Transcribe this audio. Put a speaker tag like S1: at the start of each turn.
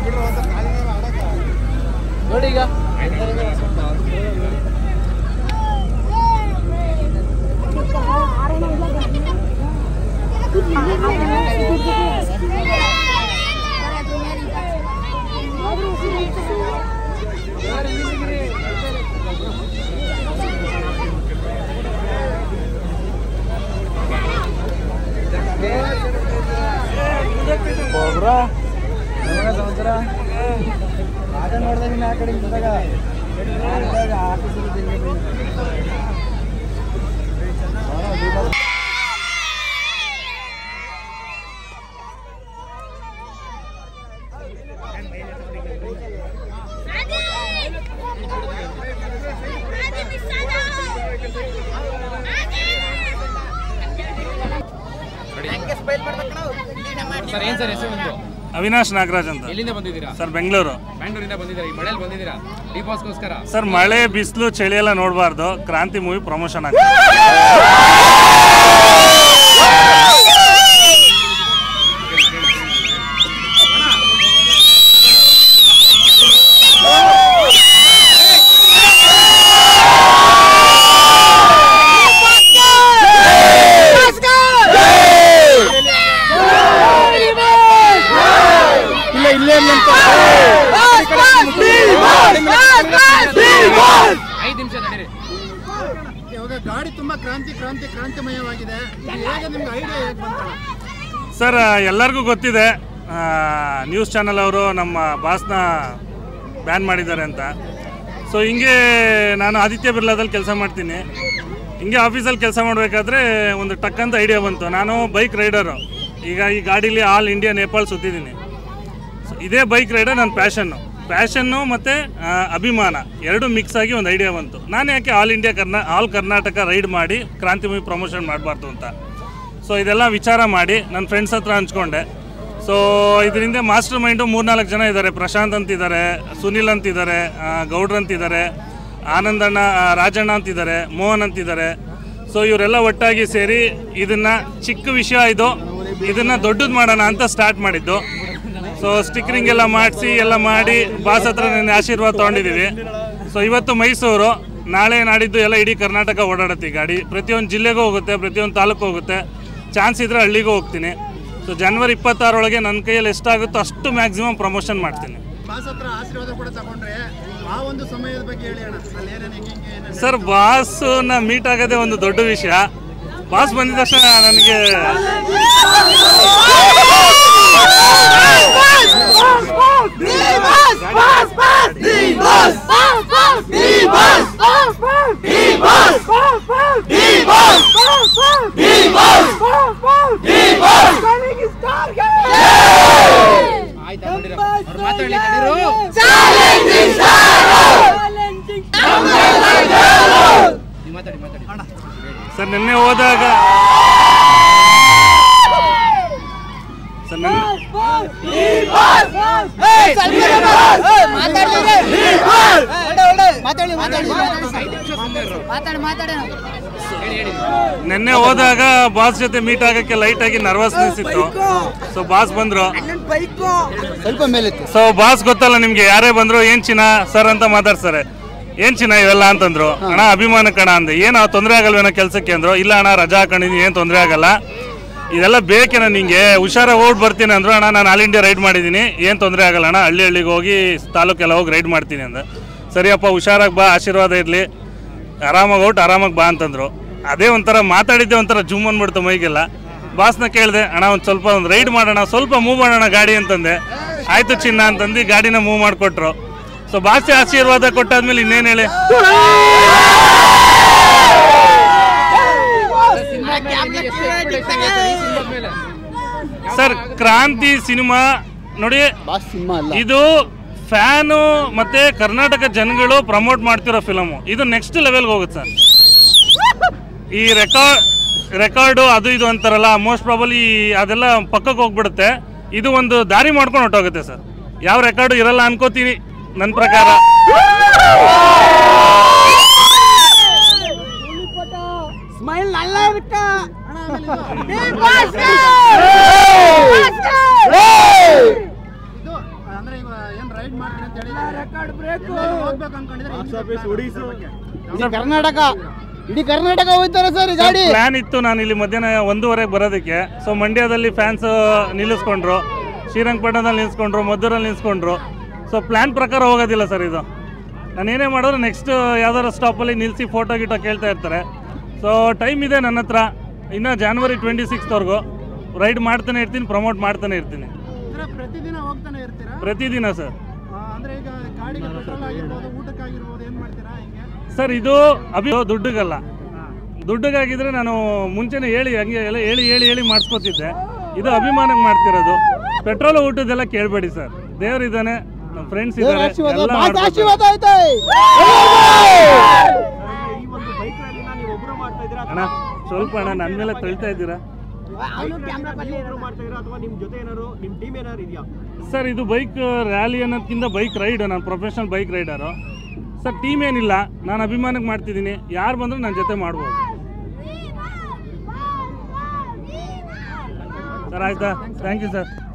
S1: ನೋಡಿ ಈಗ ಹೋಗ್ರ ಸಂವತ್ಸರ ಆಗ ನೋಡ್ದಾಗ ಇನ್ನು ಆ ಕಡೆ ಬಂದಾಗ ಆಫೀಸಲ್ಲಿ
S2: ಸರ್ ಏನ್ ಸರ್ ಹೆಸರು ನಿಮ್ದು
S3: ಅವಿನಾಶ್ ನಾಗರಾಜ್ ಅಂತ
S2: ಎಲ್ಲಿಂದ ಬಂದಿದ್ದೀರಾ
S3: ಸರ್ ಬೆಂಗಳೂರು
S2: ಬ್ಯಾಂಗ್ಳೂರಿಂದ ಬಂದಿದ್ದೀರಾ ಈ ಮಳೆಯಲ್ಲಿ ಬಂದಿದ್ದೀರಾ ಡಿ ಬಾಸ್ಗೋಸ್ಕರ
S3: ಸರ್ ಮಳೆ ಬಿಸಿಲು ಚಳಿ ಎಲ್ಲ ನೋಡಬಾರ್ದು ಕ್ರಾಂತಿ ಮೂವಿ ಪ್ರಮೋಷನ್ ಆಗಿದೆ
S1: ಇಲ್ಲ ಇಲ್ಲೇ
S2: ಐದು ನಿಮಿಷ ನಡೀರಿ
S4: ಇವಾಗ ಗಾಡಿ ತುಂಬಾ ಕ್ರಾಂತಿ ಕ್ರಾಂತಿ ಕ್ರಾಂತಿಮಯವಾಗಿದೆ ಹೇಗೆ ನಿಮ್ಗೆ ಐಡಿಯಾ ಹೇಗೆ ಬಂತಲ್ಲ
S3: ಸರ್ ಎಲ್ಲರಿಗೂ ಗೊತ್ತಿದೆ ನ್ಯೂಸ್ ಚಾನಲ್ ಅವರು ನಮ್ಮ ಬಾಸ್ನ ಬ್ಯಾನ್ ಮಾಡಿದ್ದಾರೆ ಅಂತ ಸೊ ಹಿಂಗೆ ನಾನು ಆದಿತ್ಯ ಬಿರ್ಲಾದಲ್ಲಿ ಕೆಲಸ ಮಾಡ್ತೀನಿ ಹಿಂಗೆ ಆಫೀಸಲ್ಲಿ ಕೆಲಸ ಮಾಡಬೇಕಾದ್ರೆ ಒಂದು ಟಕ್ ಅಂತ ಐಡಿಯಾ ಬಂತು ನಾನು ಬೈಕ್ ರೈಡರು ಈಗ ಈ ಗಾಡೀಲಿ ಆಲ್ ಇಂಡಿಯಾ ನೇಪಾಳ ಸುತ್ತಿದ್ದೀನಿ ಸೊ ಇದೇ ಬೈಕ್ ರೈಡರ್ ನನ್ನ ಪ್ಯಾಷನ್ನು ಪ್ಯಾಷನ್ನು ಮತ್ತು ಅಭಿಮಾನ ಎರಡು ಮಿಕ್ಸ್ ಆಗಿ ಒಂದು ಐಡಿಯಾ ಬಂತು ನಾನು ಯಾಕೆ ಆಲ್ ಇಂಡಿಯಾ ಕರ್ನಾ ಆಲ್ ಕರ್ನಾಟಕ ರೈಡ್ ಮಾಡಿ ಕ್ರಾಂತಿ ಮೂವಿ ಪ್ರಮೋಷನ್ ಮಾಡಬಾರ್ದು ಅಂತ ಸೊ ಇದೆಲ್ಲ ವಿಚಾರ ಮಾಡಿ ನನ್ನ ಫ್ರೆಂಡ್ಸ್ ಹತ್ರ ಹಂಚ್ಕೊಂಡೆ ಸೊ ಇದರಿಂದ ಮಾಸ್ಟರ್ ಮೈಂಡು ಮೂರ್ನಾಲ್ಕು ಜನ ಇದ್ದಾರೆ ಪ್ರಶಾಂತ್ ಅಂತಿದ್ದಾರೆ ಸುನಿಲ್ ಅಂತಿದ್ದಾರೆ ಆ, ಗೌಡ್ರ್ ಅಂತಿದ್ದಾರೆ ಆನಂದಣ್ಣ ಆ, ರಾಜಣ್ಣ ಅಂತಿದ್ದಾರೆ ಮೋಹನ್ ಅಂತಿದ್ದಾರೆ ಸೊ ಇವರೆಲ್ಲ ಒಟ್ಟಾಗಿ ಸೇರಿ ಇದನ್ನ ಚಿಕ್ಕ ವಿಷಯ ಇದು ಇದನ್ನ ದೊಡ್ಡದು ಮಾಡೋಣ ಅಂತ ಸ್ಟಾರ್ಟ್ ಮಾಡಿದ್ದು ಸೊ ಸ್ಟಿಕರಿಂಗ್ ಎಲ್ಲ ಮಾಡಿಸಿ ಎಲ್ಲ ಮಾಡಿ ಬಾಸ್ ಹತ್ರ ನನ್ನ ಆಶೀರ್ವಾದ ತೊಗೊಂಡಿದ್ದೀವಿ ಸೊ ಇವತ್ತು ಮೈಸೂರು ನಾಳೆ ನಾಡಿದ್ದು ಎಲ್ಲ ಇಡೀ ಕರ್ನಾಟಕ ಓಡಾಡುತ್ತೆ ಈ ಗಾಡಿ ಪ್ರತಿಯೊಂದು ಜಿಲ್ಲೆಗೂ ಹೋಗುತ್ತೆ ಪ್ರತಿಯೊಂದು ತಾಲೂಕು ಹೋಗುತ್ತೆ ಚಾನ್ಸ್ ಇದ್ರೆ ಹಳ್ಳಿಗೂ ಹೋಗ್ತೀನಿ ಸೊ ಜನವರಿ ಇಪ್ಪತ್ತಾರೊಳಗೆ ನನ್ನ ಕೈಯಲ್ಲಿ ಎಷ್ಟಾಗುತ್ತೋ ಅಷ್ಟು ಮ್ಯಾಕ್ಸಿಮಮ್ ಪ್ರಮೋಷನ್ ಮಾಡ್ತೀನಿ
S4: ಬಾಸ್ ಹತ್ರ ಆಶೀರ್ವಾದ ಕೂಡ ತಗೊಂಡ್ರೆ ಆ ಒಂದು ಸಮಯದ ಬಗ್ಗೆ ಹೇಳಿ ಅಣ್ಣ ಅಲ್ಲಿ ಏನೇನು ಹೆಂಗೆ ಹೆಂಗೆ ಏನೇನು
S3: ಸರ್ ಬಾಸ್ನ ಮೀಟ್ ಆಗೋದೇ ಒಂದು ದೊಡ್ಡ ವಿಷಯ ಬಾಸ್ ಬಂದಿದ ತಕ್ಷಣ ನನಗೆ
S2: ಆಯ್ತಾ ನೋಡಿರ ಅವ್ರು ಮಾತಾಡ್ಲಿ ನಡೀರು ನೀವು ಮಾತಾಡಿ ಮಾತಾಡಿ
S3: ಸರ್ ನಿನ್ನೆ ಹೋದಾಗ ಸರ್ ನಿನ್ನೆ
S2: ಹೇಳಿ ಹೇಳಿ
S3: ನಿನ್ನೆ ಹೋದಾಗ ಬಾಸ್ ಜೊತೆ ಮೀಟ್ ಆಗಕ್ಕೆ ಲೈಟ್ ಆಗಿ ನರ್ವಸ್ನೆಸ್ ಇತ್ತು ಸೊ ಬಾಸ್ ಬಂದ್ರು
S1: ಸ್ವಲ್ಪ ಮೇಲೆತ್ತು
S3: ಸೊ ಬಾಸ್ ಗೊತ್ತಲ್ಲ ನಿಮ್ಗೆ ಯಾರೇ ಬಂದ್ರು ಏನ್ ಚಿನ್ನ ಸರ್ ಅಂತ ಮಾತಾಡ್ತಾರೆ ಏನ್ ಚಿನ್ನ ಇವೆಲ್ಲ ಅಂತಂದ್ರು ಅಣ್ಣ ಅಭಿಮಾನ ಕಣ ಅಂದೆ ಏನು ತೊಂದರೆ ಆಗಲ್ವೇನೋ ಕೆಲ್ಸಕ್ಕೆ ಅಂದ್ರು ಇಲ್ಲ ಅಣ್ಣ ರಜಾ ಹಾಕೊಂಡಿದ್ದೀನಿ ಏನು ತೊಂದರೆ ಆಗಲ್ಲ ಇದೆಲ್ಲ ಬೇಕೇನ ನಿಂಗೆ ಹುಷಾರ ಓಡ್ ಬರ್ತೀನಿ ಅಂದ್ರು ಅಣ್ಣ ನಾನು ಆಲ್ ಇಂಡಿಯಾ ರೈಡ್ ಮಾಡಿದ್ದೀನಿ ಏನು ತೊಂದರೆ ಆಗಲ್ಲ ಅಣ್ಣ ಹಳ್ಳಿ ಹಳ್ಳಿಗೆ ಹೋಗಿ ತಾಲೂಕೆಲ್ಲ ಹೋಗಿ ರೈಡ್ ಮಾಡ್ತೀನಿ ಅಂದ ಸರಿಯಪ್ಪ ಹುಷಾರಾಗಿ ಬಾ ಆಶೀರ್ವಾದ ಇರಲಿ ಆರಾಮಾಗಿ ಔಟ್ ಆರಾಮಾಗಿ ಬಾ ಅಂತಂದ್ರು ಅದೇ ಒಂಥರ ಮಾತಾಡಿದ್ದೆ ಒಂಥರ ಜುಮ್ ಅಂದ್ಬಿಡ್ತು ಮೈಗೆಲ್ಲ ಬಾಸ್ನ ಕೇಳಿದೆ ಅಣ್ಣ ಒಂದು ಸ್ವಲ್ಪ ಒಂದು ರೈಡ್ ಮಾಡೋಣ ಸ್ವಲ್ಪ ಮೂವ್ ಮಾಡೋಣ ಗಾಡಿ ಅಂತಂದೆ ಆಯ್ತು ಚಿನ್ನ ಅಂತಂದು ಗಾಡಿನ ಮೂವ್ ಮಾಡಿಕೊಟ್ರು ಸೊ ಬಾಸಿ ಆಶೀರ್ವಾದ ಕೊಟ್ಟಾದ್ಮೇಲೆ ಇನ್ನೇನು ಹೇಳಿ
S2: ಸಿನಿಮಾ ಮೇಲೆ ಎಷ್ಟು expectation ಇದೆ ಸರ್ ಈ ಸಿನಿಮಾದ ಮೇಲೆ
S3: ಸರ್ ಕ್ರಾಂತಿ ಸಿನಿಮಾ ನೋಡಿ
S1: ಬಾಸ್ ಸಿನಿಮಾ ಅಲ್ಲ
S3: ಇದು ಫ್ಯಾನು ಮತ್ತೆ ಕರ್ನಾಟಕ ಜನಗಳು ಪ್ರಮೋಟ್ ಮಾಡ್ತಿರೋ ಫಿಲಮು ಇದು ನೆಕ್ಸ್ಟ್ ಲೆವೆಲ್ಗೆ ಹೋಗುತ್ತೆ ಸರ್ ಈ ರೆಕಾರ್ಡ್ ರೆಕಾರ್ಡು ಅದು ಇದು ಅಂತಾರಲ್ಲ ಮೋಸ್ಟ್ ಪ್ರಾಬಲಿ ಅದೆಲ್ಲ ಪಕ್ಕಕ್ಕೆ ಹೋಗ್ಬಿಡುತ್ತೆ ಇದು ಒಂದು ದಾರಿ ಮಾಡ್ಕೊಂಡು ಹೊಟ್ಟೋಗುತ್ತೆ ಸರ್ ಯಾವ ರೆಕಾರ್ಡು ಇರಲ್ಲ ಅನ್ಕೋತೀನಿ ನನ್ನ ಪ್ರಕಾರ
S4: ಇದು ಅಂದ್ರೆ ಇವ ಮಾಡ್ತೀನಿ ಅಂತ ಹೇಳಿದ್ದಾರೆ ಎಲ್ಲರೂ ಹೋಗ್ಬೇಕು ಅನ್ಕೊಂಡಿದ್ರೆ ಹೆಂಗಿದೆ plan?
S1: ಇಡೀ ಕರ್ನಾಟಕ ಇಡೀ ಕರ್ನಾಟಕ ಹೋಗ್ತಾರೆ ಸರ್ ಈ ಗಾಡಿ
S3: ಪ್ಲಾನ್ ಇತ್ತು ನಾನು ಇಲ್ಲಿ ಮಧ್ಯಾಹ್ನ ಒಂದೂವರೆಗೆ ಬರೋದಕ್ಕೆ ಸೊ ಮಂಡ್ಯದಲ್ಲಿ ಫ್ಯಾನ್ಸ್ ನಿಲ್ಲಿಸ್ಕೊಂಡ್ರು ಶ್ರೀರಂಗಪಟ್ಟಣದಲ್ಲಿ ನಿಲ್ಲಿಸ್ಕೊಂಡ್ರು ಮದ್ದೂರಲ್ಲಿ ನಿಲ್ಲಿಸ್ಕೊಂಡ್ರು ಸೊ ಪ್ಲಾನ್ ಪ್ರಕಾರ ಹೋಗೋದಿಲ್ಲ ಸರ್ ಇದು ನಾನು ಏನೇ ಮಾಡಿದ್ರು ನೆಕ್ಸ್ಟ್ ಯಾವ್ದಾದ್ರು ಸ್ಟಾಪಲ್ಲಿ ನಿಲ್ಲಿಸಿ ಫೋಟೋ ಗಿಟೋ ಕೇಳ್ತಾ ಇರ್ತಾರೆ ಸೊ ಟೈಮ್ ಇದೆ ನನ್ನ ಹತ್ರ ಇನ್ನು ಜಾನ್ವರಿ ಟ್ವೆಂಟಿ ಸಿಕ್ಸ್ತ್ವರೆಗೂ ರೈಡ್ ಮಾಡ್ತಾನೆ ಇರ್ತೀನಿ ಪ್ರಮೋಟ್ ಮಾಡ್ತಾನೆ ಇರ್ತೀನಿ
S4: ಅಂದ್ರೆ ಪ್ರತಿದಿನ ಹೋಗ್ತಾನೆ ಇರ್ತೀರಾ
S3: ಪ್ರತಿದಿನ ಸರ್
S4: ಆ, ಅಂದ್ರೆ ಈಗ ಗಾಡಿಗೆ ಪೆಟ್ರೋಲ್ ಆಗಿರ್ಬೋದು ಊಟಕ್ಕಾಗಿರ್ಬೋದು ಏನ್ ಮಾಡ್ತೀರಾ ಹಿಂಗೆ
S3: ಸರ್ ಇದು ಅಭಿ ದುಡ್ಡಿಗಲ್ಲ ದುಡ್ಡಿಗಾಗಿದ್ರೆ ನಾನು ಮುಂಚೆನೇ ಹೇಳಿ ಹಂಗೆ ಎಲ್ಲ ಹೇಳಿ ಹೇಳಿ ಹೇಳಿ ಮಾಡಿಸ್ಕೊತಿದ್ದೆ ಇದು ಅಭಿಮಾನಕ್ಕೆ ಮಾಡ್ತಿರೋದು ಪೆಟ್ರೋಲ್ ಊಟದೆಲ್ಲ ಕೇಳಬೇಡಿ ಸರ್ ದೇವರಿದ್ದಾನೆ ನಮ್ಮ ಫ್ರೆಂಡ್ಸ್
S1: ದೇವ್ರ
S3: ಇದ್ದಾರೆ
S1: ಆಶೀರ್ವಾದ
S3: ಎಲ್ಲ
S1: ಬಾಸ್
S3: ಮಾಡ್ಕೊತಾರೆ.
S1: ಆಶೀರ್ವಾದ ಐತೆ
S3: ಅಣ್ಣ ಸ್ವಲ್ಪ ಅಣ್ಣ ನನ್ನ ಮೇಲೆ ತಳ್ತಾ ಇದ್ದೀರಾ ಸರ್ ಇದು ಬೈಕ್ ರ್ಯಾಲಿ ಅನ್ನೋದಕ್ಕಿಂತ ಬೈಕ್ ರೈಡ್ ನಾನು professional bike rider sir team ಏನಿಲ್ಲ ನಾನು ಅಭಿಮಾನಕ್ಕೆ ಮಾಡ್ತಿದ್ದೀನಿ ಯಾರು ಬಂದರೂ ನನ್ನ ಜೊತೆ ಮಾಡ್ಬೋದು ಸರ್ ಆಯ್ತಾ ಥ್ಯಾಂಕ್ ಯು ಸರ್